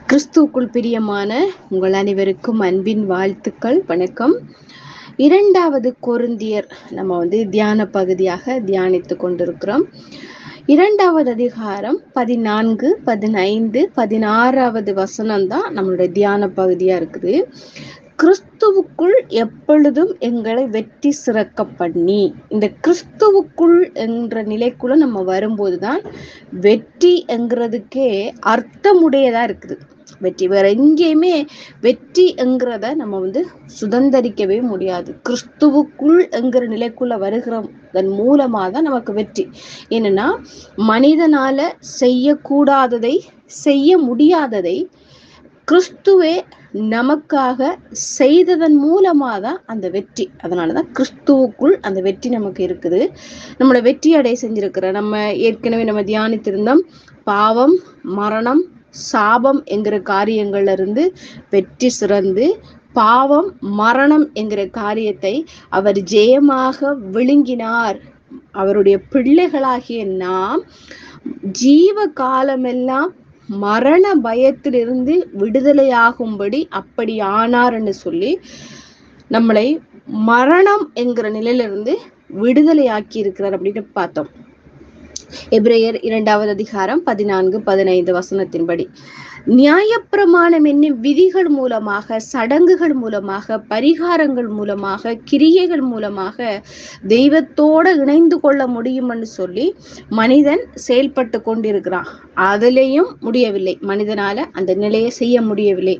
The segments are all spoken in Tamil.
கிறிஸ்துவுக்குள் பிரியமான உங்கள் அனைவருக்கும் அன்பின் வாழ்த்துக்கள் வணக்கம் இரண்டாவது கொருந்தியர் நம்ம வந்து தியான பகுதியாக தியானித்து கொண்டிருக்கிறோம் இரண்டாவது அதிகாரம் பதினான்கு பதினைந்து பதினாறாவது வசனம் தான் நம்மளுடைய தியான பகுதியா இருக்குது கிறிஸ்துவுக்குள் எப்பொழுதும் எங்களை வெற்றி சிறக்க பண்ணி இந்த கிறிஸ்துவுக்குள் என்ற நிலைக்குள்ள நம்ம வரும்போதுதான் வெற்றி என்கிறதுக்கே அர்த்தமுடையதா இருக்குது வெற்றி வேற எங்கேயுமே வெற்றி என்கிறத நம்ம வந்து சுதந்திரிக்கவே முடியாது கிறிஸ்துவுக்குள் என்கிற நிலைக்குள்ள வருகிறதன் மூலமா தான் நமக்கு வெற்றி என்னன்னா மனிதனால செய்யக்கூடாததை செய்ய முடியாததை கிறிஸ்துவே நமக்காக செய்ததன் மூலமா தான் அந்த வெற்றி அதனாலதான் கிறிஸ்துவுக்குள் அந்த வெற்றி நமக்கு இருக்குது நம்மளை வெற்றி அடைய செஞ்சிருக்கிற நம்ம ஏற்கனவே நம்ம தியானித்திருந்தோம் பாவம் மரணம் சாபம் என்கிற காரியங்கள்ல இருந்து வெற்றி சிறந்து பாவம் மரணம் என்கிற காரியத்தை அவர் ஜெயமாக விழுங்கினார் அவருடைய பிள்ளைகளாகிய நாம் ஜீவ காலமெல்லாம் மரண பயத்திலிருந்து விடுதலையாகும்படி அப்படி ஆனார்னு சொல்லி நம்மளை மரணம் என்கிற நிலையிலிருந்து விடுதலையாக்கி இருக்கிறார் அப்படின்னு பார்த்தோம் எப்ரேயர் இரண்டாவது அதிகாரம் பதினான்கு பதினைந்து வசனத்தின்படி நியாயப்பிரமாணம் என்னும் விதிகள் மூலமாக சடங்குகள் மூலமாக பரிகாரங்கள் மூலமாக கிரியைகள் மூலமாக தெய்வத்தோட இணைந்து கொள்ள முடியும்னு சொல்லி மனிதன் செயல்பட்டு கொண்டிருக்கிறான் அதுலேயும் முடியவில்லை மனிதனால அந்த நிலையை செய்ய முடியவில்லை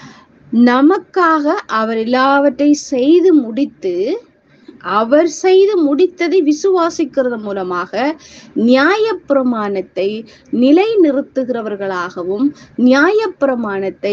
நமக்காக அவர் எல்லாவற்றை செய்து முடித்து அவர் செய்து முடித்ததை விசுவாசிக்கிறது மூலமாக நியாயப்பிரமாணத்தை நிலை நிறுத்துகிறவர்களாகவும் நியாயப்பிரமாணத்தை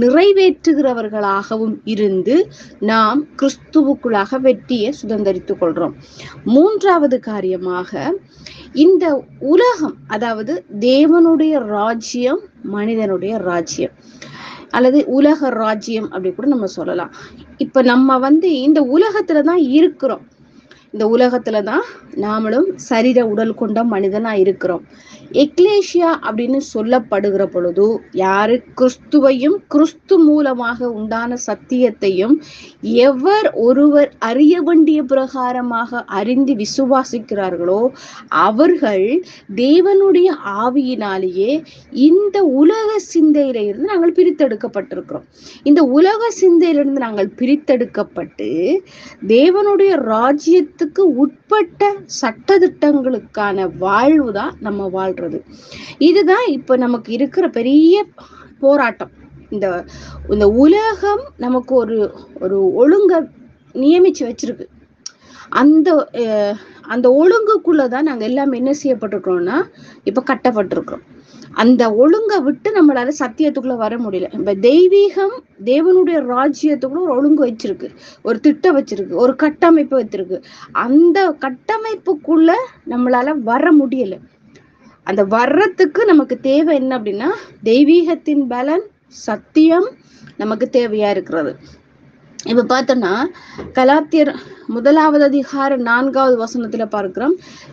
நிறைவேற்றுகிறவர்களாகவும் இருந்து நாம் கிறிஸ்துவுக்குள்ளாக வெற்றியை சுதந்திரித்துக் கொள்றோம் மூன்றாவது காரியமாக இந்த உலகம் அதாவது தேவனுடைய ராஜ்யம் மனிதனுடைய ராஜ்யம் அல்லது உலக ராஜ்யம் அப்படி கூட நம்ம சொல்லலாம் இப்ப நம்ம வந்து இந்த உலகத்துல தான் இருக்கிறோம் இந்த உலகத்துல தான் நாமளும் சரீர உடல் கொண்ட மனிதனா இருக்கிறோம் எக்லேஷியா அப்படின்னு சொல்லப்படுகிற பொழுது யாரு கிறிஸ்துவையும் கிறிஸ்து மூலமாக உண்டான சத்தியத்தையும் எவர் ஒருவர் அறிய வேண்டிய பிரகாரமாக அறிந்து விசுவாசிக்கிறார்களோ அவர்கள் தேவனுடைய ஆவியினாலேயே இந்த உலக சிந்தையில இருந்து நாங்கள் பிரித்தெடுக்கப்பட்டிருக்கிறோம் இந்த உலக சிந்தையிலிருந்து நாங்கள் பிரித்தெடுக்கப்பட்டு தேவனுடைய ராஜ்யத்துக்கு உட்பட்ட சட்டதிட்டங்களுக்கான வாழ்வு தான் நம்ம வாழ்றது இதுதான் இப்ப நமக்கு இருக்கிற பெரிய போராட்டம் இந்த இந்த உலகம் நமக்கு ஒரு ஒரு ஒழுங்க நியமிச்சு வச்சிருக்கு அந்த அந்த ஒழுங்குக்குள்ளதான் நாங்க எல்லாமே என்ன செய்யப்பட்டிருக்கிறோம்னா இப்ப கட்டப்பட்டிருக்கிறோம் அந்த ஒழுங்கை விட்டு நம்மளால சத்தியத்துக்குள்ள வர முடியல இப்ப தெய்வீகம் தேவனுடைய ராஜ்யத்துக்குள்ள ஒரு ஒழுங்கு வச்சிருக்கு ஒரு திட்டம் வச்சிருக்கு ஒரு கட்டமைப்பு வச்சிருக்கு அந்த கட்டமைப்புக்குள்ள நம்மளால வர முடியல அந்த வர்றதுக்கு நமக்கு தேவை என்ன அப்படின்னா தெய்வீகத்தின் பலன் சத்தியம் நமக்கு தேவையா இருக்கிறது இப்ப பார்த்தோம்னா கலாத்தியர் முதலாவது அதிகார நான்காவது வசனத்துல பார்க்கிறோம்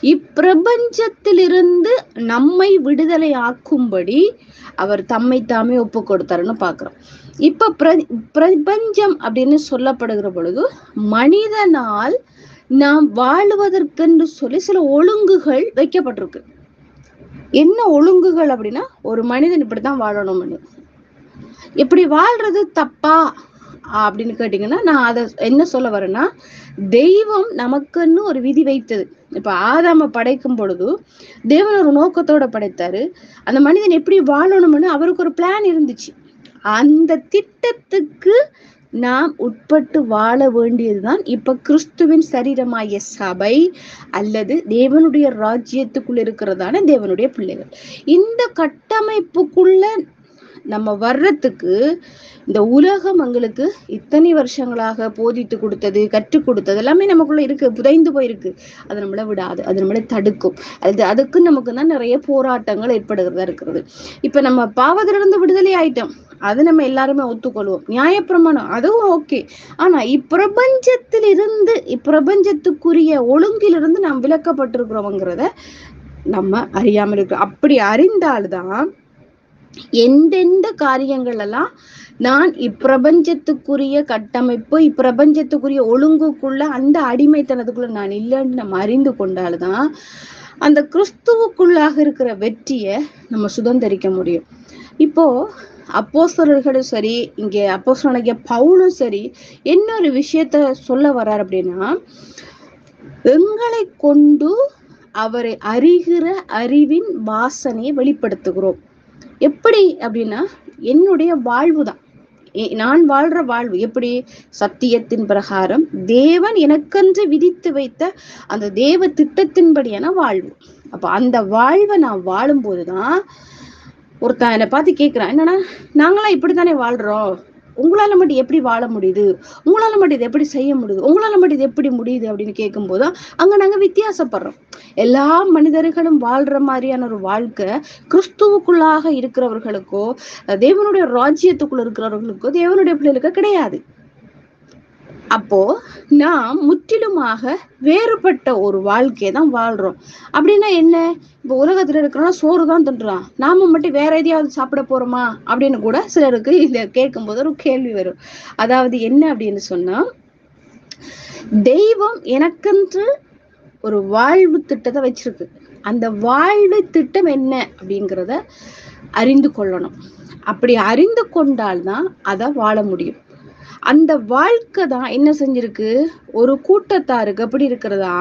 இப்பிரபஞ்சத்திலிருந்து நம்மை விடுதலை ஆக்கும்படி அவர் தம்மை தாமே ஒப்பு கொடுத்தாருன்னு பாக்குறோம் இப்ப பிர பிரபஞ்சம் அப்படின்னு சொல்லப்படுகிற பொழுது மனிதனால் நாம் வாழுவதற்கென்று சொல்லி சில ஒழுங்குகள் வைக்கப்பட்டிருக்கு என்ன ஒழுங்குகள் அப்படின்னா ஒரு மனிதன் இப்படித்தான் வாழணும்னு இப்படி வாழ்றது தப்பா அப்படின்னு கேட்டீங்கன்னா நான் அதை என்ன சொல்ல வரேன்னா தெய்வம் நமக்குன்னு ஒரு விதி வைத்தது இப்ப ஆதாம படைக்கும் பொழுது தேவன் ஒரு நோக்கத்தோட படைத்தாரு அந்த மனிதன் எப்படி வாழணும்னு அவருக்கு ஒரு பிளான் இருந்துச்சு அந்த திட்டத்துக்கு நாம் உட்பட்டு வாழ வேண்டியதுதான் இப்ப கிறிஸ்துவின் சரீரமாகிய சபை அல்லது தேவனுடைய ராஜ்யத்துக்குள்ள இருக்கிறதான தேவனுடைய பிள்ளைகள் இந்த கட்டமைப்புக்குள்ள நம்ம வர்றதுக்கு இந்த உலகம் எங்களுக்கு இத்தனை வருஷங்களாக போதித்து கொடுத்தது கற்றுக் கொடுத்தது எல்லாமே நமக்குள்ள இருக்கு புதைந்து போயிருக்கு அது நம்மளை விடாது அது நம்மளை தடுக்கும் அது அதுக்கு நமக்கு தான் நிறைய போராட்டங்கள் ஏற்படுகிறதா இருக்கிறது இப்ப நம்ம பாவத்திலிருந்து விடுதலை ஆயிட்டோம் அது நம்ம எல்லாருமே ஒத்துக்கொள்வோம் நியாயப்பிரமாணம் அதுவும் ஓகே ஆனா இப்பிரபஞ்சத்தில் இருந்து இப்பிரபஞ்சத்துக்குரிய ஒழுங்கிலிருந்து நாம் விலக்கப்பட்டிருக்கிறோங்கிறத நம்ம அறியாமல் இருக்கிறோம் அப்படி அறிந்தால்தான் எந்தெந்த காரியங்கள் எல்லாம் நான் இப்பிரபஞ்சத்துக்குரிய கட்டமைப்பு இப்பிரபஞ்சத்துக்குரிய ஒழுங்குக்குள்ள அந்த அடிமைத்தனத்துக்குள்ள நான் இல்லைன்னு நம்ம அறிந்து கொண்டால்தான் அந்த கிறிஸ்துவுக்குள்ளாக இருக்கிற வெற்றியை நம்ம சுதந்திரிக்க முடியும் இப்போ அப்போஸ்தலர்களும் சரி இங்க அப்போஸ்தலனாகிய பவுலும் சரி என்ன ஒரு விஷயத்த சொல்ல வர்றார் அப்படின்னா எங்களை கொண்டு அவரை அறிகிற அறிவின் வாசனையை வெளிப்படுத்துகிறோம் எப்படி அப்படின்னா என்னுடைய வாழ்வு தான் நான் வாழ்ற வாழ்வு எப்படி சத்தியத்தின் பிரகாரம் தேவன் எனக்கென்று விதித்து வைத்த அந்த தேவ திட்டத்தின்படியான வாழ்வு அப்ப அந்த வாழ்வை நான் வாழும்போதுதான் ஒருத்தன் என்னை பார்த்து கேட்கிறான் என்னன்னா நாங்களாம் இப்படித்தானே வாழ்றோம் உங்களால மட்டும் எப்படி வாழ முடியுது உங்களால மட்டும் இது எப்படி செய்ய முடியுது உங்களால மட்டும் இது எப்படி முடியுது அப்படின்னு கேட்கும்போது அங்க நாங்க வித்தியாசப்படுறோம் எல்லா மனிதர்களும் வாழ்ற மாதிரியான ஒரு வாழ்க்கை கிறிஸ்துவுக்குள்ளாக இருக்கிறவர்களுக்கோ தேவனுடைய ராஜ்யத்துக்குள்ள இருக்கிறவர்களுக்கோ தேவனுடைய பிள்ளைகளுக்கோ கிடையாது அப்போ நாம் முற்றிலுமாக வேறுபட்ட ஒரு வாழ்க்கையை தான் வாழ்றோம் அப்படின்னா என்ன இப்போ உலகத்துல இருக்கிறோம்னா சோறு தான் தின்றான் நாம மட்டும் வேற எதையாவது சாப்பிட போறோமா அப்படின்னு கூட சிலருக்கு இத கேட்கும்போது ஒரு கேள்வி வரும் அதாவது என்ன அப்படின்னு சொன்னா தெய்வம் எனக்கென்று ஒரு வாழ்வு திட்டத்தை வச்சிருக்கு அந்த வாழ்வு திட்டம் என்ன அப்படிங்கிறத அறிந்து கொள்ளணும் அப்படி அறிந்து கொண்டால்தான் அதை வாழ முடியும் அந்த வாழ்க்கை தான் என்ன செஞ்சிருக்கு ஒரு கூட்டத்தாருக்கு எப்படி இருக்கிறதா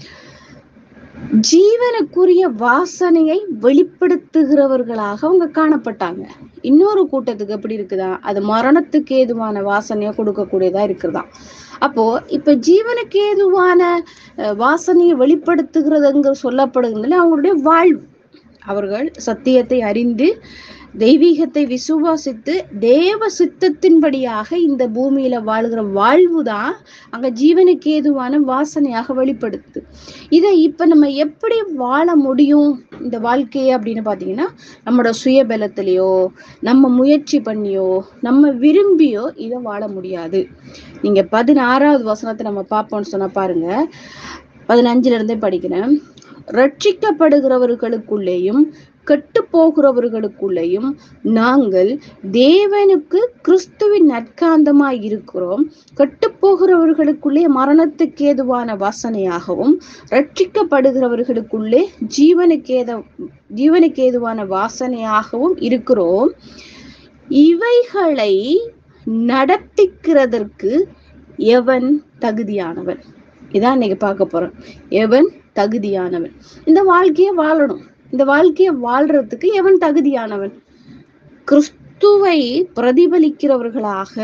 ஜீவனுக்குரிய வாசனையை வெளிப்படுத்துகிறவர்களாக அவங்க காணப்பட்டாங்க இன்னொரு கூட்டத்துக்கு எப்படி இருக்குதா அது மரணத்துக்கு ஏதுவான வாசனையை கொடுக்கக்கூடியதா இருக்குதா அப்போ இப்ப ஜீவனுக்கு ஏதுவான வாசனையை வெளிப்படுத்துகிறதுங்க சொல்லப்படுகிறதுல அவங்களுடைய வாழ்வு அவர்கள் சத்தியத்தை அறிந்து தெய்வீகத்தை விசுவாசித்து தேவ சித்தத்தின்படியாக இந்த பூமியில வாழ்கிற வாழ்வுதான் அங்க ஜீவனுக்கு ஏதுவான வாசனையாக வெளிப்படுத்து இதை இப்ப நம்ம எப்படி வாழ முடியும் இந்த வாழ்க்கையை அப்படின்னு பாத்தீங்கன்னா நம்மளோட சுயபலத்திலேயோ நம்ம முயற்சி பண்ணியோ நம்ம விரும்பியோ இதை வாழ முடியாது நீங்க பதினாறாவது வசனத்தை நம்ம பார்ப்போம்னு சொன்னா பாருங்க பதினஞ்சுல இருந்தே படிக்கிறேன் ரட்சிக்கப்படுகிறவர்களுக்குள்ளேயும் கெட்டு போகிறவர்களுக்குள்ளேயும் நாங்கள் தேவனுக்கு கிறிஸ்துவின் நற்காந்தமாய் இருக்கிறோம் கெட்டு போகிறவர்களுக்குள்ளே மரணத்துக்கு ஏதுவான வாசனையாகவும் ரட்சிக்கப்படுகிறவர்களுக்குள்ளே ஜீவனுக்கேத ஜீவனுக்கு ஏதுவான வாசனையாகவும் இருக்கிறோம் இவைகளை நடத்திக்கிறதற்கு எவன் தகுதியானவன் இதான் இன்னைக்கு பார்க்க போறோம் எவன் தகுதியானவன் இந்த வாழ்க்கைய வாழணும் இந்த வாழ்க்கைய வாழ்றதுக்கு எவன் தகுதியானவன் கிறிஸ்துவை பிரதிபலிக்கிறவர்களாக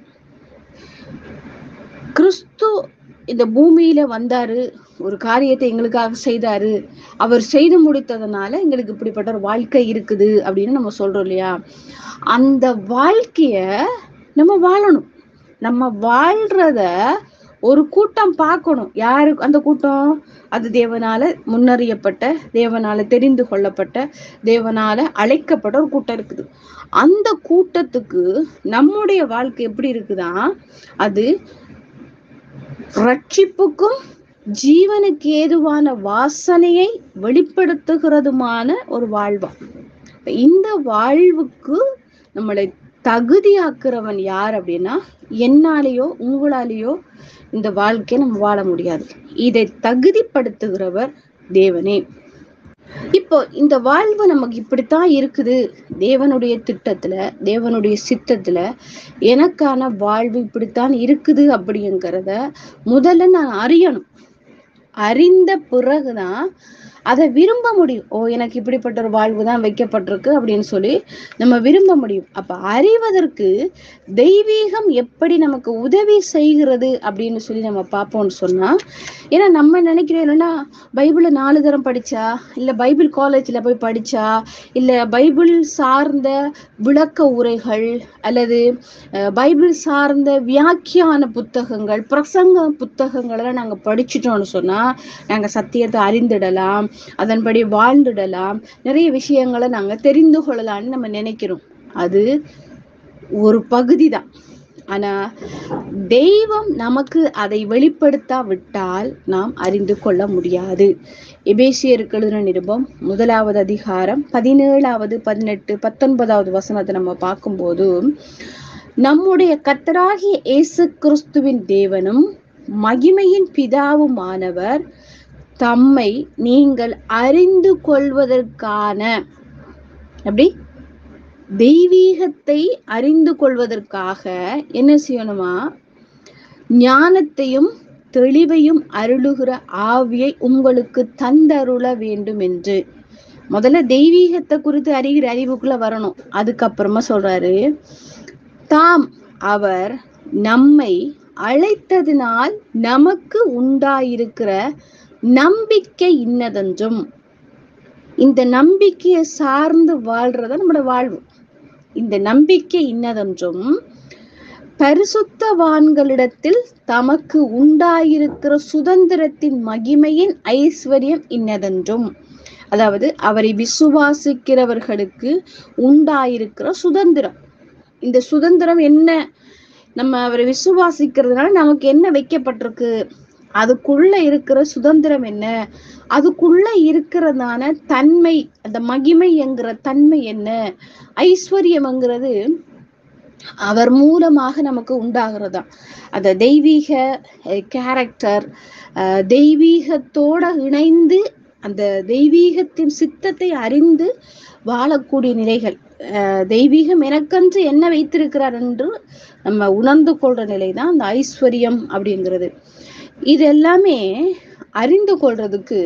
கிறிஸ்து இந்த பூமியில வந்தாரு ஒரு காரியத்தை எங்களுக்காக செய்தாரு அவர் செய்து முடித்ததுனால எங்களுக்கு இப்படிப்பட்ட ஒரு வாழ்க்கை இருக்குது அப்படின்னு நம்ம சொல்றோம் இல்லையா அந்த வாழ்க்கைய நம்ம வாழணும் நம்ம வாழ்றத ஒரு கூட்டம் பார்க்கணும் யாரு அந்த கூட்டம் அது தேவனால முன்னறியப்பட்ட தேவனால தெரிந்து கொள்ளப்பட்ட தேவனால அழைக்கப்பட்ட ஒரு கூட்டம் இருக்குது அந்த கூட்டத்துக்கு நம்முடைய வாழ்க்கை எப்படி இருக்குதா அது ரட்சிப்புக்கும் ஜீவனுக்கு ஏதுவான வாசனையை வெளிப்படுத்துகிறதுமான ஒரு வாழ்வம் இந்த வாழ்வுக்கு நம்மளை தகுதியாக்குறவன் யார் அப்படின்னா என்னாலேயோ உங்களாலேயோ இந்த வாழ்க்கையை நம்ம வாழ முடியாது இதை தகுதிப்படுத்துகிறவர் தேவனே இப்போ இந்த வாழ்வு நமக்கு இப்படித்தான் இருக்குது தேவனுடைய திட்டத்துல தேவனுடைய சித்தத்துல எனக்கான வாழ்வு இப்படித்தான் இருக்குது அப்படிங்கிறத முதல்ல நான் அறியணும் அறிந்த பிறகுதான் அதை விரும்ப முடியும் ஓ எனக்கு இப்படிப்பட்ட ஒரு வாழ்வு தான் வைக்கப்பட்டிருக்கு அப்படின்னு சொல்லி நம்ம விரும்ப முடியும் அப்ப அறிவதற்கு தெய்வீகம் எப்படி நமக்கு உதவி செய்கிறது அப்படின்னு சொல்லி நம்ம பார்ப்போம்னு சொன்னா ஏன்னா நம்ம நினைக்கிறோம் இல்லைன்னா பைபிளை நாலு தரம் படிச்சா இல்ல பைபிள் காலேஜ்ல போய் படிச்சா இல்ல பைபிள் சார்ந்த விளக்க உரைகள் அல்லது பைபிள் சார்ந்த வியாக்கியான புத்தகங்கள் பிரசங்க புத்தகங்கள் எல்லாம் நாங்க படிச்சுட்டோம்னு சொன்னா நாங்க சத்தியத்தை அறிந்திடலாம் அதன்படி வாழ்ந்துடலாம் நிறைய விஷயங்களை நாங்க தெரிந்து கொள்ளலாம்னு நம்ம நினைக்கிறோம் அது ஒரு பகுதி தான் ஆனா தெய்வம் நமக்கு அதை வெளிப்படுத்தாவிட்டால் நாம் அறிந்து கொள்ள முடியாது எபேசியருக்கு எழுதின நிருபம் முதலாவது அதிகாரம் பதினேழாவது பதினெட்டு பத்தொன்பதாவது வசனத்தை நம்ம பார்க்கும்போது நம்முடைய கத்தராகிய இயேசு கிறிஸ்துவின் தேவனும் மகிமையின் பிதாவுமானவர் தம்மை நீங்கள் அறிந்து கொள்வதற்கான அப்படி தெய்வீகத்தை அறிந்து கொள்வதற்காக என்ன செய்யணுமா ஞானத்தையும் தெளிவையும் அருளுகிற ஆவியை உங்களுக்கு தந்தருள வேண்டும் என்று முதல்ல தெய்வீகத்தை குறித்து அறிகிற அறிவுக்குள்ள வரணும் அதுக்கப்புறமா சொல்றாரு தாம் அவர் நம்மை அழைத்ததினால் நமக்கு உண்டாயிருக்கிற நம்பிக்கை இன்னதென்றும் இந்த நம்பிக்கையை சார்ந்து வாழ்றத நம்மளோட வாழ்வு இந்த நம்பிக்கை இன்னதென்றும் பரிசுத்தவான்களிடத்தில் தமக்கு உண்டாயிருக்கிற சுதந்திரத்தின் மகிமையின் ஐஸ்வர்யம் இன்னதென்றும் அதாவது அவரை விசுவாசிக்கிறவர்களுக்கு உண்டாயிருக்கிற சுதந்திரம் இந்த சுதந்திரம் என்ன நம்ம அவரை விசுவாசிக்கிறதுனால நமக்கு என்ன வைக்கப்பட்டிருக்கு அதுக்குள்ள இருக்கிற சுதந்திரம் என்ன அதுக்குள்ள இருக்கிறதான தன்மை அந்த மகிமை என்கிற தன்மை என்ன ஐஸ்வர்யம்ங்கிறது அவர் மூலமாக நமக்கு உண்டாகிறதா அந்த தெய்வீக கேரக்டர் தெய்வீகத்தோட இணைந்து அந்த தெய்வீகத்தின் சித்தத்தை அறிந்து வாழக்கூடிய நிலைகள் தெய்வீகம் எனக்கென்று என்ன வைத்திருக்கிறார் என்று நம்ம உணர்ந்து கொள்ற நிலை தான் அந்த ஐஸ்வர்யம் அப்படிங்கிறது இது எல்லாமே அறிந்து கொள்றதுக்கு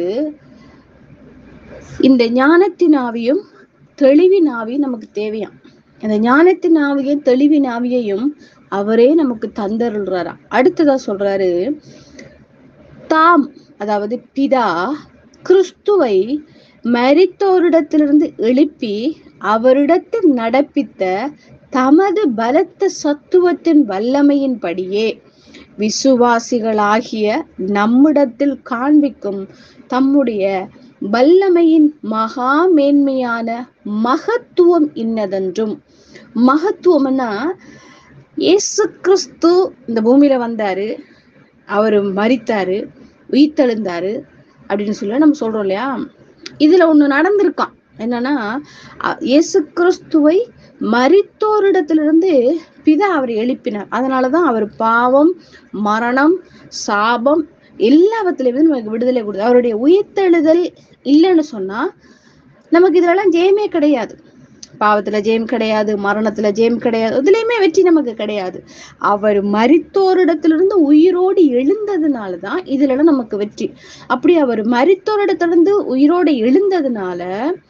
இந்த ஞானத்தின் ஆவியும் தெளிவின் ஆவியும் நமக்கு தேவையாம் அந்த ஞானத்தின் ஆவியும் தெளிவின் ஆவியையும் அவரே நமக்கு தந்தருள்றாரா அடுத்ததா சொல்றாரு தாம் அதாவது பிதா கிறிஸ்துவை மரித்தோரிடத்திலிருந்து எழுப்பி அவரிடத்தில் நடப்பித்த தமது பலத்த சத்துவத்தின் வல்லமையின்படியே விசுவாசிகளாகிய நம்மிடத்தில் காண்பிக்கும் தம்முடைய வல்லமையின் மகா மேன்மையான மகத்துவம் இன்னதென்றும் மகத்துவம்னா இயேசு கிறிஸ்து இந்த பூமியில வந்தாரு அவரு மரித்தாரு உயிர்த்தெழுந்தாரு அப்படின்னு சொல்லி நம்ம சொல்றோம் இல்லையா இதுல ஒண்ணு நடந்திருக்கான் என்னன்னா இயேசு கிறிஸ்துவை மரித்தோரிடத்திலிருந்து பிதா அவரை எழுப்பினார் அதனாலதான் அவர் பாவம் மரணம் சாபம் எல்லாவத்திலிருந்து நமக்கு விடுதலை கொடுத்து அவருடைய உயிர்த்தெழுதல் இல்லைன்னு சொன்னா நமக்கு இதெல்லாம் ஜெயமே கிடையாது பாவத்துல ஜெயம் கிடையாது மரணத்துல ஜெயம் கிடையாது இதுலயுமே வெற்றி நமக்கு கிடையாது அவர் மரித்தோரிடத்திலிருந்து உயிரோடு எழுந்ததுனாலதான் இதுல நமக்கு வெற்றி அப்படி அவர் மரித்தோரிடத்திலிருந்து உயிரோடு எழுந்ததுனால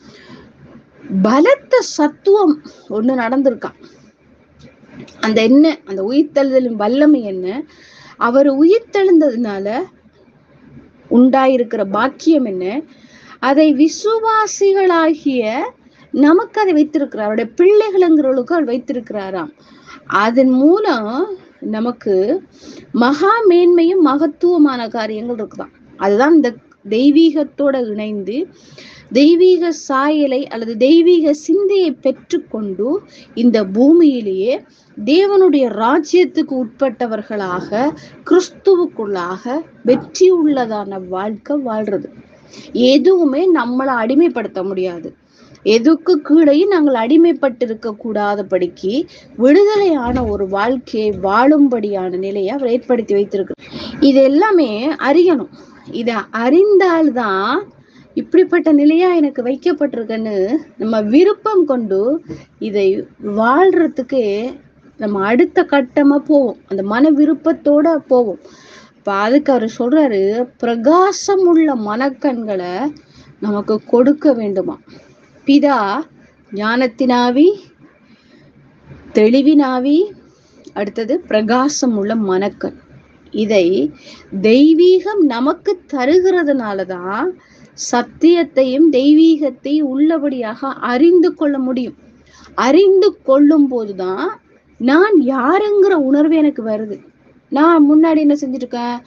பலத்த சத்துவம் ஒண்ணு நடந்திருக்கான் அந்த என்ன அந்த உயிர்த்தெழுதலின் வல்லமை என்ன அவர் உயிர்த்தெழுந்ததுனால உண்டாயிருக்கிற பாக்கியம் என்ன அதை விசுவாசிகளாகிய நமக்கு அதை வைத்திருக்கிறார் அவருடைய பிள்ளைகளுங்கிறவளுக்கு அவர் வைத்திருக்கிறாராம் அதன் மூலம் நமக்கு மகா மேன்மையும் மகத்துவமான காரியங்கள் இருக்குதான் அதுதான் இந்த தெய்வீகத்தோட இணைந்து தெய்வீக சாயலை அல்லது தெய்வீக சிந்தையை பெற்றுக்கொண்டு இந்த பூமியிலேயே தேவனுடைய ராஜ்யத்துக்கு உட்பட்டவர்களாக கிறிஸ்துவுக்குள்ளாக வெற்றி உள்ளதான வாழ்க்கை வாழ்றது எதுவுமே நம்மளை அடிமைப்படுத்த முடியாது எதுக்கு கீழையும் நாங்கள் அடிமைப்பட்டிருக்க கூடாதபடிக்கு விடுதலையான ஒரு வாழ்க்கையை வாழும்படியான நிலையை அவர் ஏற்படுத்தி வைத்திருக்கிறார் இது எல்லாமே அறியணும் இத அறிந்தால்தான் இப்படிப்பட்ட நிலையா எனக்கு வைக்கப்பட்டிருக்குன்னு நம்ம விருப்பம் கொண்டு இதை வாழ்றதுக்கு நம்ம அடுத்த கட்டமா போவோம் அந்த மன விருப்பத்தோட போவோம் இப்ப அதுக்கு அவர் சொல்றாரு பிரகாசம் உள்ள மனக்கண்களை நமக்கு கொடுக்க வேண்டுமா பிதா ஞானத்தினாவி தெளிவினாவி அடுத்தது பிரகாசம் உள்ள மனக்கண் இதை தெய்வீகம் நமக்கு தருகிறதுனாலதான் சத்தியத்தையும் தெய்வீகத்தையும் உள்ளபடியாக அறிந்து கொள்ள முடியும் அறிந்து கொள்ளும் போதுதான் நான் யாருங்கிற உணர்வு எனக்கு வருது நான் முன்னாடி என்ன செஞ்சிருக்கேன்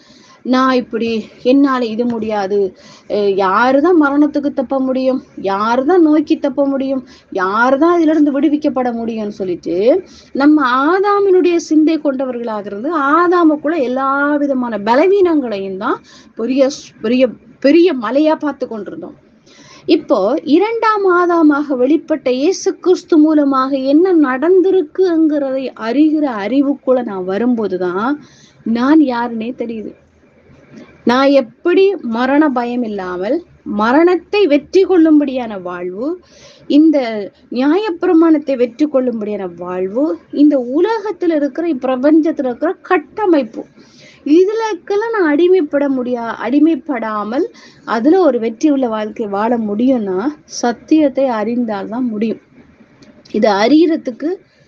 நான் இப்படி என்னால இது முடியாது அஹ் யாருதான் மரணத்துக்கு தப்ப முடியும் யாருதான் நோய்க்கு தப்ப முடியும் யாருதான் இதுல இருந்து விடுவிக்கப்பட முடியும்னு சொல்லிட்டு நம்ம ஆதாமினுடைய சிந்தை கொண்டவர்களாக இருந்து ஆதாமுக்குள்ள எல்லா விதமான பலவீனங்களையும் தான் பெரிய பெரிய பெரிய மலையா பார்த்து கொண்டிருந்தோம் இப்போ இரண்டாம் ஆதாமாக வெளிப்பட்ட இயேசு கிறிஸ்து மூலமாக என்ன நடந்திருக்குங்கிறதை அறிகிற அறிவுக்குள்ள நான் வரும்போதுதான் நான் யாருன்னே தெரியுது நான் எப்படி மரண பயம் இல்லாமல் மரணத்தை வெற்றி கொள்ளும்படியான வாழ்வு இந்த நியாயப்பிரமாணத்தை வெற்றி கொள்ளும்படியான வாழ்வு இந்த உலகத்துல இருக்கிற இப்பிரபஞ்சத்துல இருக்கிற கட்டமைப்பு இதுலக்கெல்லாம் நான் அடிமைப்பட முடியா அடிமைப்படாமல் அதுல ஒரு வெற்றி உள்ள வாழ்க்கை வாழ முடியும்னா சத்தியத்தை அறிந்தால்தான் முடியும் இதை அறியறதுக்கு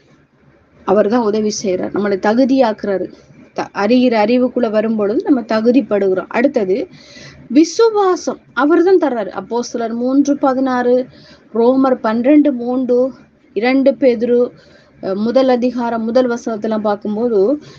அவர் தான் உதவி செய்யறார் நம்மளை தகுதியாக்குறாரு த- அறிகிற அறிவுக்குள்ள வரும்பொழுது நம்ம தகுதிப்படுகிறோம் அடுத்தது விசுவாசம் அவர் தான் தர்றாரு அப்போ சிலர் மூன்று பதினாறு ரோமர் பன்னிரண்டு மூன்று இரண்டு பேதுரு அஹ், முதல் அதிகாரம் முதல் வசனத்தெல்லாம் பார்க்கும்போது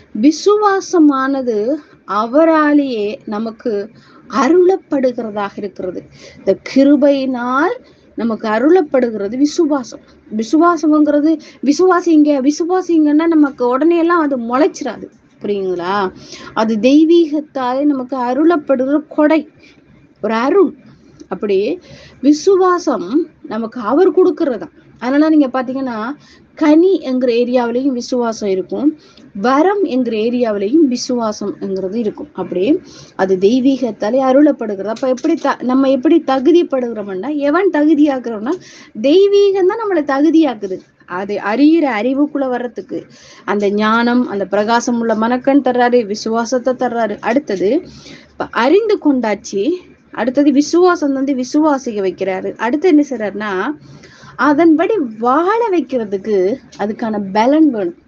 விசுவாசமானது அவராலேயே நமக்கு அருளப்படுகிறதாக இருக்கிறது இந்த கிருபையினால் நமக்கு அருளப்படுகிறது விசுவாசம் விசுவாசம்ங்கிறது விசுவாசிங்க விசுவாசிங்கன்னா நமக்கு உடனே எல்லாம் அது முளைச்சிராது புரியுங்களா அது தெய்வீகத்தாலே நமக்கு அருளப்படுகிற கொடை ஒரு அருள் அப்படி விசுவாசம் நமக்கு அவர் கொடுக்கறதா அதனால நீங்க பாத்தீங்கன்னா கனி என்கிற ஏரியாவிலையும் விசுவாசம் இருக்கும் வரம் என்கிற ஏரியாவிலையும் விசுவாசம்ங்கிறது இருக்கும் அப்படி அது தெய்வீகத்தாலே அருளப்படுகிறது அப்ப எப்படி த நம்ம எப்படி தகுதிப்படுகிறோம்னா எவன் தகுதியாக்குறோம்னா தெய்வீகம் தான் நம்மளை தகுதியாக்குது அது அறியிற அறிவுக்குள்ள வர்றதுக்கு அந்த ஞானம் அந்த பிரகாசம் உள்ள மனக்கண் தர்றாரு விசுவாசத்தை தர்றாரு அடுத்தது இப்ப அறிந்து கொண்டாச்சு அடுத்தது விசுவாசம் வந்து விசுவாசிக்க வைக்கிறாரு அடுத்து என்ன செய்றாருன்னா அதன்படி வாழ வைக்கிறதுக்கு அதுக்கான பலன் வேணும்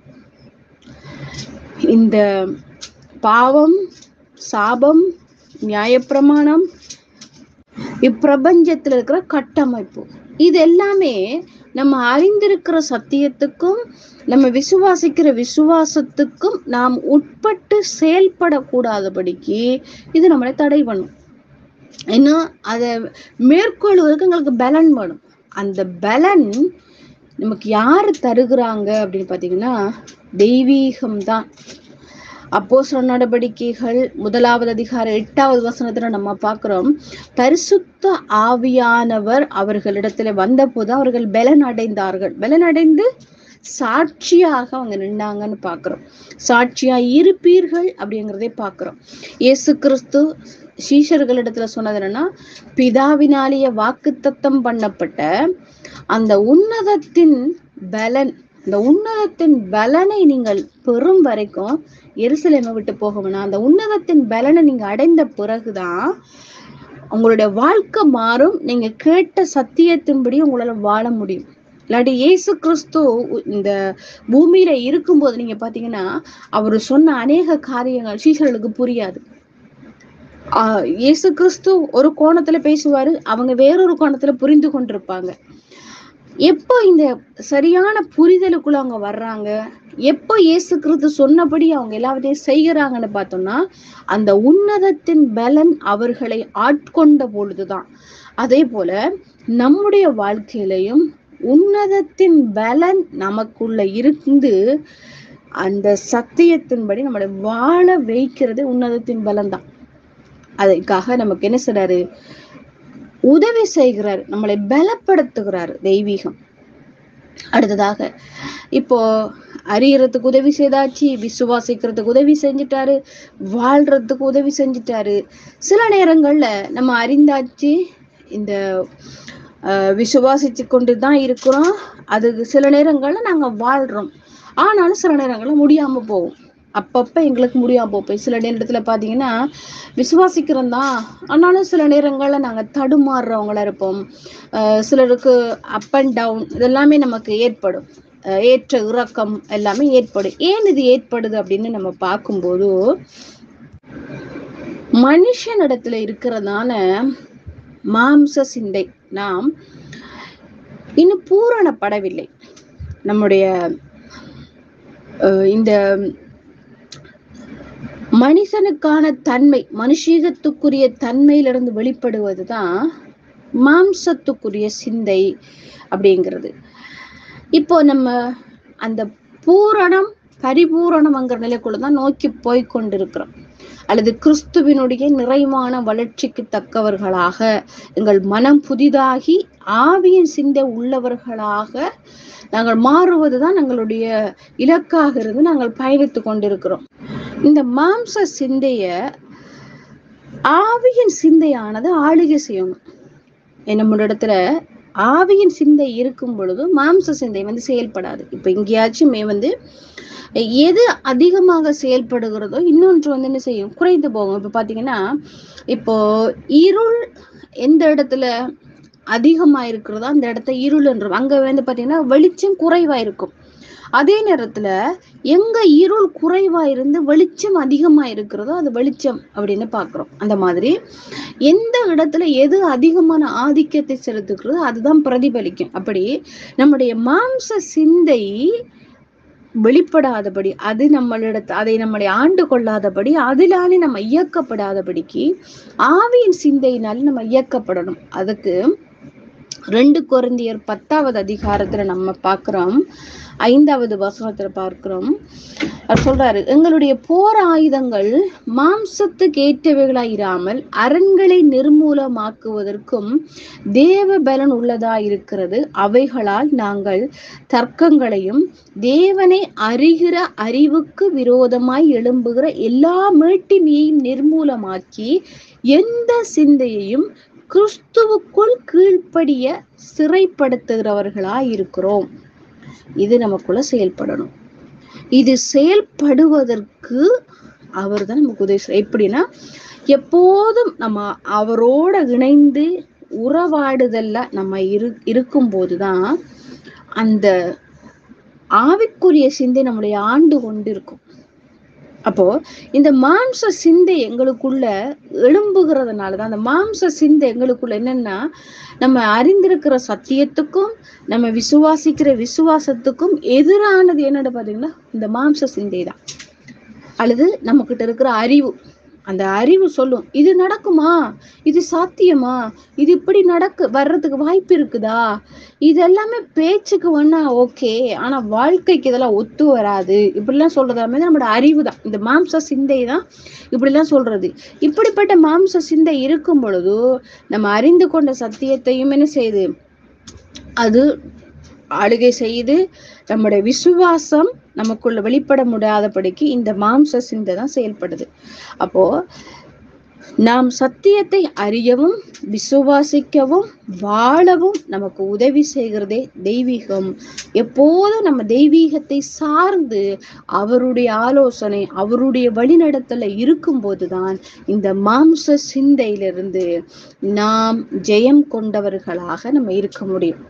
இந்த பாவம் சாபம் நியாயப்பிரமாணம் இப்பிரபஞ்சத்துல இருக்கிற கட்டமைப்பு இது எல்லாமே நம்ம அறிந்திருக்கிற சத்தியத்துக்கும் நம்ம விசுவாசிக்கிற விசுவாசத்துக்கும் நாம் உட்பட்டு செயல்படக்கூடாதபடிக்கு இது நம்மளை தடை பண்ணும் ஏன்னா அதை மேற்கொள்வதற்கு எங்களுக்கு பலன் வேணும் அந்த பலன் நமக்கு யாரு தருகிறாங்க அப்படின்னு பாத்தீங்கன்னா தெய்வீகம் தான் அப்போஸ்தல நடவடிக்கைகள் முதலாவது அதிகாரம் எட்டாவது வசனத்துல நம்ம பார்க்கிறோம் பரிசுத்த ஆவியானவர் அவர்களிடத்துல வந்தபோது அவர்கள் பலன் அடைந்தார்கள் பலன் அடைந்து சாட்சியாக அவங்க நின்னாங்கன்னு பார்க்கிறோம் சாட்சியா இருப்பீர்கள் அப்படிங்கிறதே பார்க்கிறோம் இயேசு கிறிஸ்து சீஷர்களிடத்துல சொன்னது என்னன்னா பிதாவினாலேயே வாக்குத்தத்தம் பண்ணப்பட்ட அந்த உன்னதத்தின் பலன் அந்த உன்னதத்தின் பலனை நீங்கள் பெறும் வரைக்கும் எருசலேமை விட்டு போக வேணாம் அந்த உன்னதத்தின் பலனை நீங்க அடைந்த பிறகுதான் உங்களுடைய வாழ்க்கை மாறும் நீங்க கேட்ட சத்தியத்தின்படி உங்களால வாழ முடியும் இல்லாட்டி இயேசு கிறிஸ்து இந்த பூமியில இருக்கும்போது நீங்க பாத்தீங்கன்னா அவர் சொன்ன அநேக காரியங்கள் சீஷர்களுக்கு புரியாது ஆஹ் இயேசு கிறிஸ்து ஒரு கோணத்துல பேசுவாரு அவங்க வேறொரு கோணத்துல புரிந்து கொண்டிருப்பாங்க எப்போ இந்த சரியான புரிதலுக்குள்ள அவங்க வர்றாங்க எப்போ இயேசு கிறிஸ்து சொன்னபடி அவங்க எல்லாத்தையும் செய்யறாங்கன்னு பார்த்தோம்னா அந்த உன்னதத்தின் பலன் அவர்களை ஆட்கொண்ட பொழுதுதான் அதே போல நம்முடைய வாழ்க்கையிலையும் உன்னதத்தின் பலன் நமக்குள்ள இருந்து அந்த சத்தியத்தின்படி நம்மளை வாழ வைக்கிறது உன்னதத்தின் பலன் தான் அதுக்காக நமக்கு என்ன செய்றாரு உதவி செய்கிறார் நம்மளை பலப்படுத்துகிறார் தெய்வீகம் அடுத்ததாக இப்போ அறியறதுக்கு உதவி செய்தாச்சு விசுவாசிக்கிறதுக்கு உதவி செஞ்சுட்டாரு வாழ்றதுக்கு உதவி செஞ்சுட்டாரு சில நேரங்கள்ல நம்ம அறிந்தாச்சு இந்த அஹ், விசுவாசிச்சு கொண்டு தான் இருக்கிறோம் அது சில நேரங்கள்ல நாங்க வாழ்றோம் ஆனாலும் சில நேரங்கள்ல முடியாம போகும் அப்பப்ப எங்களுக்கு முடியாம போகும் சில நேரத்துல பாத்தீங்கன்னா விசுவாசிக்கிறோம் தான் ஆனாலும் சில நேரங்கள்ல நாங்க தடுமாறுறவங்களா இருப்போம் அஹ் சிலருக்கு அப் அண்ட் டவுன் இதெல்லாமே நமக்கு ஏற்படும் அஹ் ஏற்ற இறக்கம் எல்லாமே ஏற்படும் ஏன் இது ஏற்படுது அப்படின்னு நம்ம பார்க்கும்போது மனுஷனிடத்துல இருக்கிறதான மாம்ச சிந்தை நாம் இன்னும் பூரணப்படவில்லை நம்முடைய அஹ் இந்த மனுஷனுக்கான தன்மை மனுஷீகத்துக்குரிய தன்மையிலிருந்து வெளிப்படுவதுதான் மாம்சத்துக்குரிய சிந்தை அப்படிங்கிறது இப்போ நம்ம அந்த பூரணம் பரிபூரணம்ங்கிற நிலைக்குள்ளதான் நோக்கி போய் கொண்டிருக்கிறோம் அல்லது கிறிஸ்துவினுடைய நிறைவான வளர்ச்சிக்கு தக்கவர்களாக எங்கள் மனம் புதிதாகி ஆவியின் சிந்தை உள்ளவர்களாக நாங்கள் மாறுவதுதான் எங்களுடைய இலக்காக இருந்து நாங்கள் பயணித்து கொண்டிருக்கிறோம் இந்த மாம்ச சிந்தைய ஆவியின் சிந்தையானது ஆளுகை செய்யணும் நம்ம இடத்துல ஆவியின் சிந்தை இருக்கும் பொழுது மாம்ச சிந்தை வந்து செயல்படாது இப்ப எங்கேயாச்சுமே வந்து எது அதிகமாக செயல்படுகிறதோ இன்னொன்று வந்து என்ன செய்யும் குறைந்து போகும் இப்ப பாத்தீங்கன்னா இப்போ இருள் எந்த இடத்துல அதிகமா இருக்கிறதோ அந்த இடத்த இருள்ன்றோம் அங்க வந்து பாத்தீங்கன்னா வெளிச்சம் குறைவா இருக்கும் அதே நேரத்துல எங்க இருள் குறைவா இருந்து வெளிச்சம் அதிகமா இருக்கிறதோ அது வெளிச்சம் அப்படின்னு பாக்குறோம் அந்த மாதிரி எந்த இடத்துல எது அதிகமான ஆதிக்கத்தை செலுத்துகிறதோ அதுதான் பிரதிபலிக்கும் அப்படி நம்முடைய மாம்ச சிந்தை வெளிப்படாதபடி அது நம்மளிடத்து அதை நம்மளை ஆண்டு கொள்ளாதபடி அதிலானே நம்ம இயக்கப்படாதபடிக்கு ஆவியின் சிந்தையினால நம்ம இயக்கப்படணும் அதுக்கு ரெண்டு குழந்தையர் பத்தாவது அதிகாரத்துல நம்ம பார்க்கிறோம் ஐந்தாவது வசனத்துல பார்க்கிறோம் அவர் சொல்றாரு எங்களுடைய போர் ஆயுதங்கள் மாம்சத்துக்கு ஏற்றவைகளாய் இராமல் அரண்களை நிர்மூலமாக்குவதற்கும் தேவ பலன் உள்ளதாய் இருக்கிறது அவைகளால் நாங்கள் தர்க்கங்களையும் தேவனை அறிகிற அறிவுக்கு விரோதமாய் எழும்புகிற எல்லா மேட்டிமையையும் நிர்மூலமாக்கி எந்த சிந்தையையும் கிறிஸ்துவுக்குள் கீழ்ப்படிய சிறைப்படுத்துகிறவர்களாய் இருக்கிறோம் இது நமக்குள்ள செயல்படணும் இது செயல்படுவதற்கு அவர் தான் நமக்கு உதவி செய்ய எப்படின்னா எப்போதும் நம்ம அவரோட இணைந்து உறவாடுதல்ல நம்ம இரு இருக்கும் போதுதான் அந்த ஆவிக்குரிய சிந்தை நம்முடைய ஆண்டு கொண்டிருக்கும் அப்போ இந்த மாம்ச சிந்தை எங்களுக்குள்ள எழும்புகிறதுனாலதான் அந்த மாம்ச சிந்தை எங்களுக்குள்ள என்னன்னா நம்ம அறிந்திருக்கிற சத்தியத்துக்கும் நம்ம விசுவாசிக்கிற விசுவாசத்துக்கும் எதிரானது என்னன்னு பாத்தீங்கன்னா இந்த மாம்ச சிந்தை தான் அல்லது நம்ம கிட்ட இருக்கிற அறிவு அந்த அறிவு சொல்லும் இது நடக்குமா இது சாத்தியமா இது இப்படி நடக்க வர்றதுக்கு வாய்ப்பு இருக்குதா இது எல்லாமே பேச்சுக்கு வேணா ஓகே ஆனா வாழ்க்கைக்கு இதெல்லாம் ஒத்து வராது இப்படிலாம் சொல்றது எல்லாமே நம்மளோட அறிவு தான் இந்த மாம்ச சிந்தை தான் இப்படிலாம் சொல்றது இப்படிப்பட்ட மாம்ச சிந்தை இருக்கும் பொழுது நம்ம அறிந்து கொண்ட சத்தியத்தையும் என்ன செய்யுது அது ஆளுகை செய்து நம்முடைய விசுவாசம் நமக்குள்ள வெளிப்பட முடியாதபடிக்கு இந்த மாம்ச சிந்தை தான் செயல்படுது அப்போ நாம் சத்தியத்தை அறியவும் விசுவாசிக்கவும் வாழவும் நமக்கு உதவி செய்கிறதே தெய்வீகம் எப்போதும் நம்ம தெய்வீகத்தை சார்ந்து அவருடைய ஆலோசனை அவருடைய வழிநடத்தல இருக்கும்போதுதான் இந்த மாம்ச சிந்தையிலிருந்து நாம் ஜெயம் கொண்டவர்களாக நம்ம இருக்க முடியும்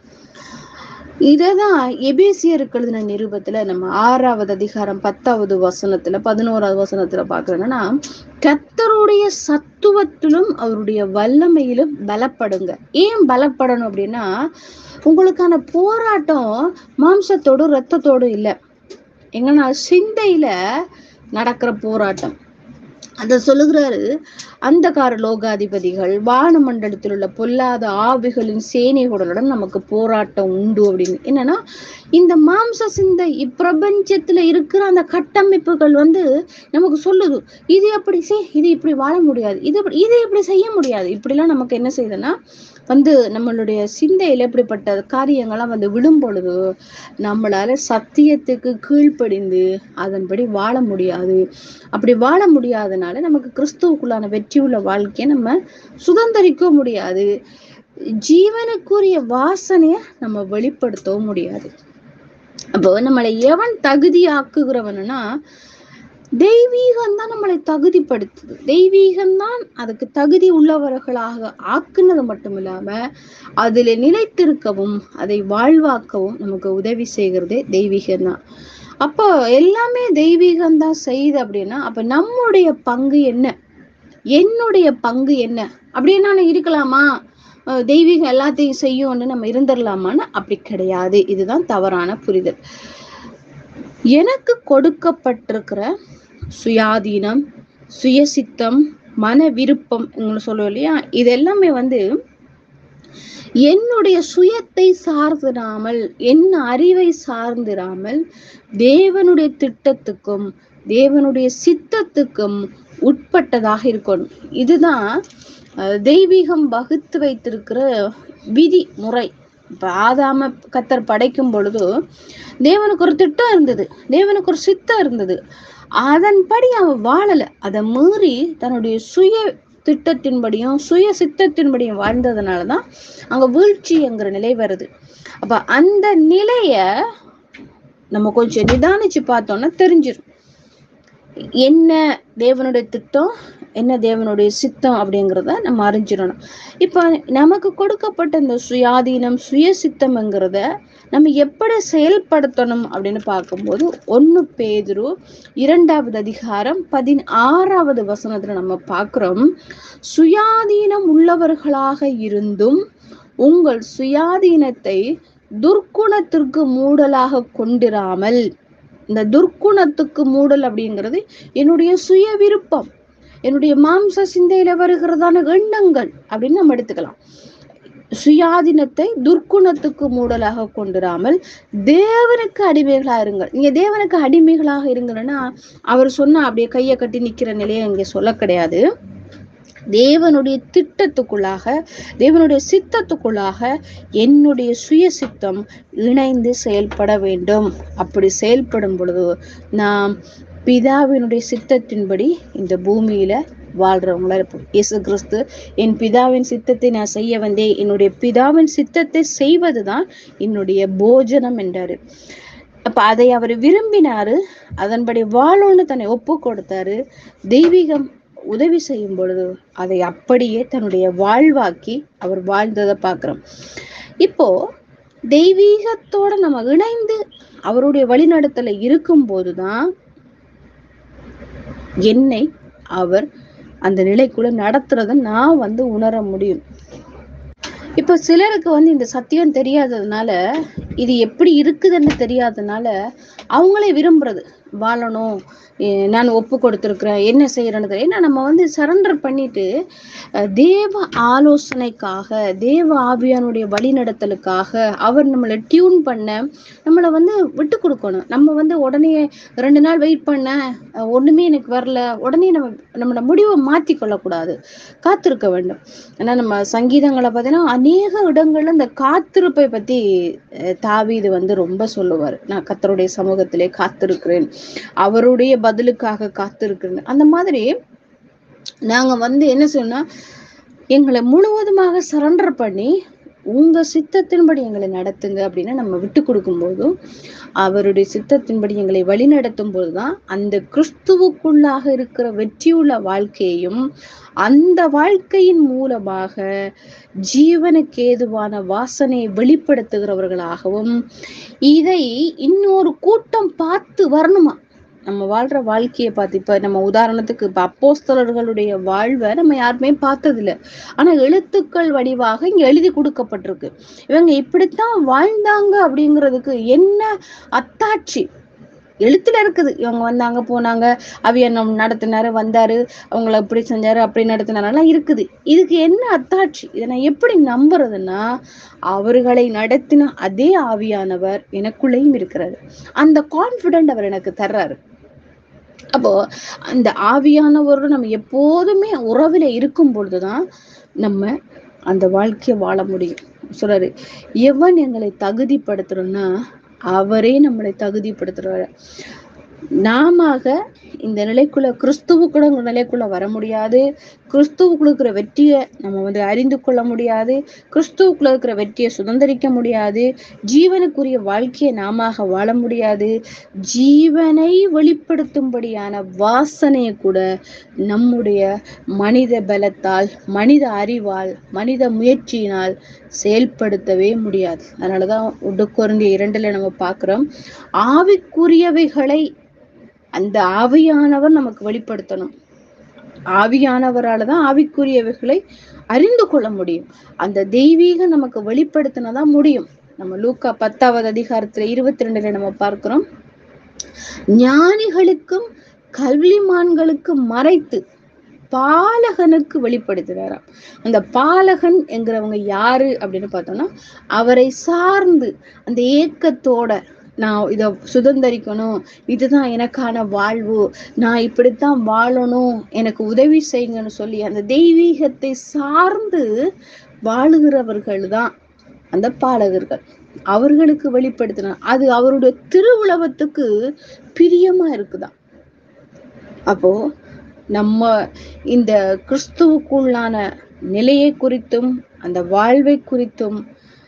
இததான் எபேசியருக்கு எழுதின நிருபத்துல நம்ம ஆறாவது அதிகாரம் பத்தாவது வசனத்துல பதினோராவது வசனத்துல பாக்குறோம்னா கத்தருடைய சத்துவத்திலும் அவருடைய வல்லமையிலும் பலப்படுங்க ஏன் பலப்படணும் அப்படின்னா உங்களுக்கான போராட்டம் மாம்சத்தோடும் ரத்தத்தோடும் இல்லை எங்கன்னா சிந்தையில நடக்கிற போராட்டம் அத சொல்லுகிறாரு அந்தகார லோகாதிபதிகள் வான மண்டலத்தில் உள்ள பொல்லாத ஆவிகளின் சேனைகளுடன் நமக்கு போராட்டம் உண்டு அப்படின்னு என்னன்னா இந்த மாம்ச சிந்தை இப்பிரபஞ்சத்துல இருக்கிற அந்த கட்டமைப்புகள் வந்து நமக்கு சொல்லுது இது அப்படி செய் இது இப்படி வாழ முடியாது இது இது இப்படி செய்ய முடியாது இப்படிலாம் நமக்கு என்ன செய்யுதுன்னா வந்து நம்மளுடைய சிந்தையில இப்படிப்பட்ட காரியங்கள்லாம் வந்து விடும் பொழுது நம்மளால சத்தியத்துக்கு கீழ்ப்படிந்து அதன்படி வாழ முடியாது அப்படி வாழ முடியாதனால நமக்கு கிறிஸ்துவுக்குள்ளான வெற்றியுள்ள வாழ்க்கையை நம்ம சுதந்திரிக்க முடியாது ஜீவனுக்குரிய வாசனைய நம்ம வெளிப்படுத்தவும் முடியாது அப்போ நம்மளை எவன் தகுதியாக்குகிறவனா தெய்வீகம் தான் நம்மளை தகுதிப்படுத்துது தெய்வீகம் தான் அதுக்கு தகுதி உள்ளவர்களாக ஆக்குனது மட்டும் இல்லாம அதுல நிலைத்திருக்கவும் அதை வாழ்வாக்கவும் நமக்கு உதவி செய்கிறதே தெய்வீகம் தான் அப்போ எல்லாமே தெய்வீகம் தான் செய்யுது அப்படின்னா அப்ப நம்முடைய பங்கு என்ன என்னுடைய பங்கு என்ன அப்படியே நான் இருக்கலாமா தெய்வீகம் எல்லாத்தையும் செய்யும்னு நம்ம இருந்துடலாமான்னு அப்படி கிடையாது இதுதான் தவறான புரிதல் எனக்கு கொடுக்கப்பட்டிருக்கிற சுயாதீனம் சுயசித்தம் மன விருப்பம் சொல்லுவோம் இல்லையா இது எல்லாமே வந்து என்னுடைய சுயத்தை சார்ந்திராமல் என் அறிவை சார்ந்திராமல் தேவனுடைய திட்டத்துக்கும் தேவனுடைய சித்தத்துக்கும் உட்பட்டதாக இருக்கணும் இதுதான் அஹ், தெய்வீகம் வகுத்து வைத்திருக்கிற விதி முறை இப்ப ஆதாம கத்தர் படைக்கும் பொழுது தேவனுக்கு ஒரு திட்டம் இருந்தது தேவனுக்கு ஒரு சித்தம் இருந்தது அதன்படி அவன் வாழல அதை மீறி தன்னுடைய சுய திட்டத்தின்படியும் சுய சித்தத்தின்படியும் வாழ்ந்ததுனாலதான் அங்க வீழ்ச்சிங்கிற நிலை வருது அப்ப அந்த நிலைய நம்ம கொஞ்சம் நிதானிச்சு பார்த்தோம்னா தெரிஞ்சிடும் என்ன தேவனுடைய திட்டம் என்ன தேவனுடைய சித்தம் அப்படிங்கிறத நம்ம அறிஞ்சிடணும் இப்போ நமக்கு கொடுக்கப்பட்ட இந்த சுயாதீனம் சுய சித்தம்ங்கிறத நம்ம எப்படி செயல்படுத்தணும் அப்படின்னு பார்க்கும்போது ஒன்னு பேதுரு இரண்டாவது அதிகாரம் பதினாறாவது வசனத்துல நம்ம பார்க்கிறோம் சுயாதீனம் உள்ளவர்களாக இருந்தும் உங்கள் சுயாதீனத்தை துர்க்குணத்திற்கு மூடலாக கொண்டிராமல் இந்த துர்க்குணத்துக்கு மூடல் அப்படிங்கிறது என்னுடைய சுய விருப்பம் என்னுடைய மாம்ச சிந்தையில வருகிறதான எண்ணங்கள் அப்படின்னு நம்ம எடுத்துக்கலாம் சுயாதீனத்தை துர்க்குணத்துக்கு மூடலாக கொண்டிராமல் தேவனுக்கு அடிமைகளா இருங்கள் நீங்க தேவனுக்கு அடிமைகளாக இருங்கன்னா அவர் சொன்னா அப்படியே கையை கட்டி நிக்கிற நிலையை இங்க சொல்ல கிடையாது தேவனுடைய திட்டத்துக்குள்ளாக தேவனுடைய சித்தத்துக்குள்ளாக என்னுடைய சுய சித்தம் இணைந்து செயல்பட வேண்டும் அப்படி செயல்படும் பொழுது நாம் பிதாவினுடைய சித்தத்தின்படி இந்த பூமியில வாழ்றவங்களா இருப்போம் இயேசு கிறிஸ்து என் பிதாவின் சித்தத்தை நான் செய்ய வந்தேன் என்னுடைய பிதாவின் சித்தத்தை செய்வதுதான் என்னுடைய போஜனம் என்றாரு அப்ப அதை அவர் விரும்பினாரு அதன்படி வாழணும்னு தன்னை ஒப்பு கொடுத்தாரு தெய்வீகம் உதவி செய்யும் பொழுது அதை அப்படியே தன்னுடைய வாழ்வாக்கி அவர் வாழ்ந்ததை பார்க்கிறோம் இப்போ தெய்வீகத்தோட நம்ம இணைந்து அவருடைய வழிநடத்தல இருக்கும் போதுதான் என்னை அவர் அந்த நிலைக்குள்ள நடத்துறத நான் வந்து உணர முடியும் இப்ப சிலருக்கு வந்து இந்த சத்தியம் தெரியாததுனால இது எப்படி இருக்குதுன்னு தெரியாததுனால அவங்களே விரும்புறது வாழணும் எ- நான் ஒப்பு கொடுத்துருக்குறேன் என்ன செய்யறேன்னு தெரியல. ஏன்னா நம்ம வந்து சரண்டர் பண்ணிட்டு அஹ், தேவ ஆலோசனைக்காக தேவ ஆவியானுடைய வழிநடத்தலுக்காக அவர் நம்மளை டியூன் பண்ண நம்மளை வந்து விட்டு கொடுக்கணும் நம்ம வந்து உடனே ரெண்டு நாள் வெயிட் பண்ண அஹ், ஒண்ணுமே எனக்கு வரல உடனே நம்ம நம்மளோட முடிவை மாத்தி கொள்ளக்கூடாது காத்திருக்க வேண்டும் ஏன்னா நம்ம சங்கீதங்களை பார்த்தீங்கன்னா அநேக இடங்கள்ல இந்த காத்திருப்பை பத்தி அஹ், தாவீது வந்து ரொம்ப சொல்லுவார் நான் கத்தருடைய சமூகத்திலே காத்திருக்கிறேன் அவருடைய பதிலுக்காக காத்திருக்கிறேன் அந்த மாதிரி நாங்க வந்து என்ன சொன்னா எங்களை முழுவதுமாக சரண்டர் பண்ணி உங்க சித்தத்தின்படி எங்களை நடத்துங்க அப்படின்னு நம்ம விட்டு கொடுக்கும்போதும் அவருடைய சித்தத்தின்படி எங்களை வழி நடத்தும் போதுதான் அந்த கிறிஸ்துவுக்குள்ளாக இருக்கிற வெற்றியுள்ள வாழ்க்கையையும் அந்த வாழ்க்கையின் மூலமாக ஜீவனுக்கு ஏதுவான வாசனையை வெளிப்படுத்துகிறவர்களாகவும் இதை இன்னொரு கூட்டம் பார்த்து வரணுமா நம்ம வாழ்ற வாழ்க்கையை பார்த்து இப்ப நம்ம உதாரணத்துக்கு இப்ப அப்போஸ்தலர்களுடைய வாழ்வை நம்ம யாருமே பார்த்ததில்ல ஆனா எழுத்துக்கள் வடிவாக இங்க எழுதி கொடுக்கப்பட்டிருக்கு இவங்க இப்படித்தான் வாழ்ந்தாங்க அப்படிங்கிறதுக்கு என்ன அத்தாட்சி எழுத்துல இருக்குது இவங்க வந்தாங்க போனாங்க அவியன்னம் நடத்தினாரு வந்தாரு அவங்கள இப்படி செஞ்சாரு அப்படி நடத்தினாரெல்லாம் இருக்குது இதுக்கு என்ன அத்தாட்சி இதை நான் எப்படி நம்புறதுன்னா அவர்களை நடத்தின அதே ஆவியானவர் எனக்குள்ளேயும் இருக்கிறாரு அந்த கான்பிடென்ட் அவர் எனக்கு தர்றாரு அப்போ அந்த ஆவியானவரோட நம்ம எப்போதுமே உறவுல இருக்கும் பொழுதுதான் நம்ம அந்த வாழ்க்கையை வாழ முடியும் சொல்றாரு எவன் எங்களை தகுதிப்படுத்துறோம்னா அவரே நம்மளை தகுதிப்படுத்துறாரு நாமாக இந்த நிலைக்குள்ள கிறிஸ்துவுக்குள்ள நிலைக்குள்ள வர முடியாது கிறிஸ்துவுக்குள்ள இருக்கிற வெற்றியை நம்ம வந்து அறிந்து கொள்ள முடியாது கிறிஸ்துவுக்குள்ள இருக்கிற வெற்றியை சுதந்திரிக்க முடியாது ஜீவனுக்குரிய வாழ்க்கையை நாம வாழ முடியாது ஜீவனை வெளிப்படுத்தும்படியான வாசனையை கூட நம்முடைய மனித பலத்தால் மனித அறிவால் மனித முயற்சியினால் செயல்படுத்தவே முடியாது அதனாலதான் உடுக்குறந்திய இரண்டுல நம்ம பார்க்கிறோம் ஆவிக்குரியவைகளை அந்த ஆவியானவர் நமக்கு வெளிப்படுத்தணும் ஆவியானவரால தான் ஆவிக்குரியவைகளை அறிந்து கொள்ள முடியும் அந்த தெய்வீகம் நமக்கு வெளிப்படுத்தினதான் முடியும் நம்ம லூக்கா பத்தாவது அதிகாரத்துல இருபத்தி ரெண்டுல நம்ம பார்க்கிறோம் ஞானிகளுக்கும் கல்விமான்களுக்கு மறைத்து பாலகனுக்கு வெளிப்படுத்துகிறாராம் அந்த பாலகன் என்கிறவங்க யாரு அப்படின்னு பார்த்தோம்னா அவரை சார்ந்து அந்த ஏக்கத்தோட நான் இத சுதந்திரிக்கணும் இதுதான் எனக்கான வாழ்வு நான் இப்படித்தான் வாழணும் எனக்கு உதவி செய்யுங்கன்னு சொல்லி அந்த தெய்வீகத்தை சார்ந்து வாழுகிறவர்கள் தான் அந்த பாலகர்கள் அவர்களுக்கு வெளிப்படுத்தினார் அது அவருடைய திருவுளவத்துக்கு பிரியமா இருக்குதாம் அப்போ நம்ம இந்த கிறிஸ்துவுக்குள்ளான நிலையை குறித்தும் அந்த வாழ்வை குறித்தும்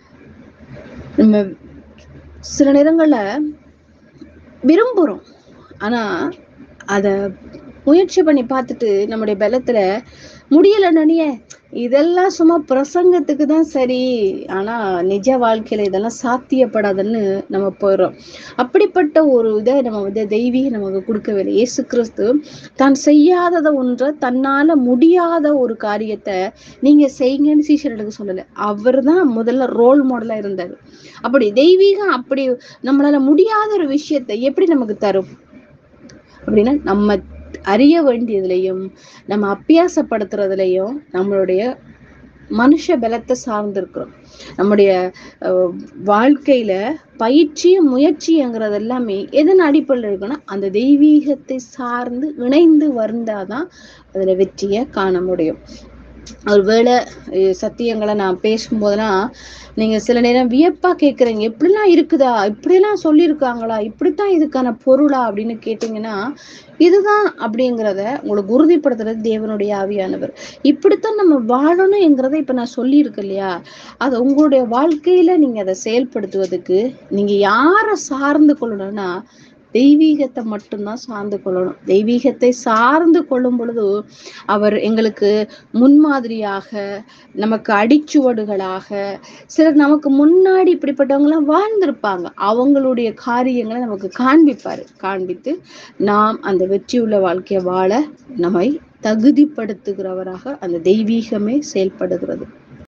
நம்ம சில நேரங்கள்ல விரும்புறோம் ஆனா அத முயற்சி பண்ணி பார்த்துட்டு நம்முடைய பலத்துல முடியல நனிய இதெல்லாம் சும்மா பிரசங்கத்துக்கு தான் சரி ஆனா நிஜ வாழ்க்கையில இதெல்லாம் சாத்தியப்படாதுன்னு நம்ம போயிடுறோம் அப்படிப்பட்ட ஒரு இதை நம்ம வந்து தெய்வீக நமக்கு கொடுக்கவில்லை இயேசு கிறிஸ்து தான் செய்யாதத ஒன்றை தன்னால முடியாத ஒரு காரியத்தை நீங்க செய்யுங்கன்னு சீஷர்களுக்கு சொல்லல அவர் தான் முதல்ல ரோல் மாடலா இருந்தாரு அப்படி தெய்வீகம் அப்படி நம்மளால முடியாத ஒரு விஷயத்தை எப்படி நமக்கு தரும் அப்படின்னா நம்ம அறிய வேண்டியதுலையும் நம்ம அப்பியாசப்படுத்துறதுலையும் நம்மளுடைய மனுஷ பலத்தை சார்ந்திருக்கிறோம் நம்முடைய அஹ், வாழ்க்கையில பயிற்சியும் முயற்சிங்கிறது எல்லாமே எதன் அடிப்படையில் இருக்குன்னா அந்த தெய்வீகத்தை சார்ந்து இணைந்து வந்தாதான் அதுல வெற்றியை காண முடியும் ஒருவேளை அஹ், சத்தியங்களை நான் பேசும்போதெல்லாம் நீங்க சில நேரம் வியப்பா கேக்குறீங்க இப்படிலாம் இருக்குதா இப்படியெல்லாம் சொல்லியிருக்காங்களா இப்படித்தான் இதுக்கான பொருளா அப்படின்னு கேட்டீங்கன்னா இதுதான் அப்படிங்கிறத உங்களுக்கு உறுதிப்படுத்துறது தேவனுடைய ஆவியானவர் இப்படித்தான் நம்ம வாழணும்ங்கிறத இப்ப நான் சொல்லியிருக்கேன் இல்லையா அது உங்களுடைய வாழ்க்கையில நீங்க அதை செயல்படுத்துவதற்கு நீங்க யாரை சார்ந்து கொள்ளணும்னா தெய்வீகத்தை மட்டும்தான் சார்ந்து கொள்ளணும் தெய்வீகத்தை சார்ந்து கொள்ளும் பொழுது அவர் எங்களுக்கு முன்மாதிரியாக நமக்கு அடிச்சுவடுகளாக சிலர் நமக்கு முன்னாடி இப்படிப்பட்டவங்க எல்லாம் வாழ்ந்திருப்பாங்க அவங்களுடைய காரியங்களை நமக்கு காண்பிப்பாரு காண்பித்து நாம் அந்த வெற்றியுள்ள வாழ்க்கையை வாழ நம்மை தகுதிப்படுத்துகிறவராக அந்த தெய்வீகமே செயல்படுகிறது